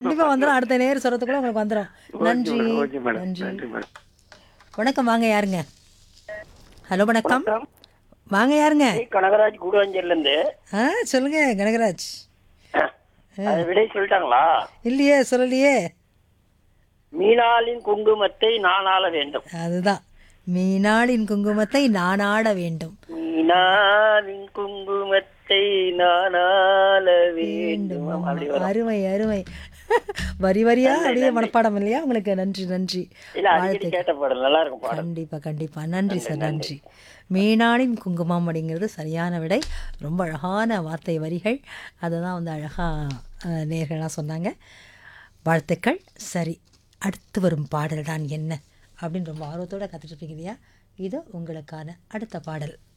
கண்டிப்பா வந்துடும் அடுத்த நேர் சொல்றதுக்குள்ள உங்களுக்கு வந்துடும் நன்றி ஓகே மேடம் நன்றி நன்றி மேடம் வணக்கம் வாங்க யாருங்க ஹலோ வணக்கம் வாங்க யாருங்க கனகராஜ் கூடுவாஞ்சேரில இருந்து ஆ சொல்லுங்க கனகராஜ் அது விடை சொல்லிட்டாங்களா இல்லையே சொல்லலையே மீனாளின் குங்குமத்தை நானாள வேண்டும் அதுதான் மீனாளின் குங்குமத்தை நானாட வேண்டும் மீனாளின் குங்குமத்தை நானாள வேண்டும் அப்படி வரும் அருமை அருமை வரி வரியா அப்படியே மனப்பாடம் இல்லையா உங்களுக்கு நன்றி நன்றி இல்ல அடிக்கடி கேட்ட பாடல் நல்லா இருக்கும் பாடல் கண்டிப்பா கண்டிப்பா நன்றி சார் நன்றி மீனாளின் குங்குமம் அப்படிங்கிறது சரியான விடை ரொம்ப அழகான வார்த்தை வரிகள் அதை தான் வந்து அழகாக நேர்களாக சொன்னாங்க வாழ்த்துக்கள் சரி அடுத்து வரும் பாடல் தான் என்ன அப்படின்னு ரொம்ப ஆர்வத்தோட காத்துட்டு இருப்பீங்க இல்லையா இது உங்களுக்கான அடுத்த பாடல்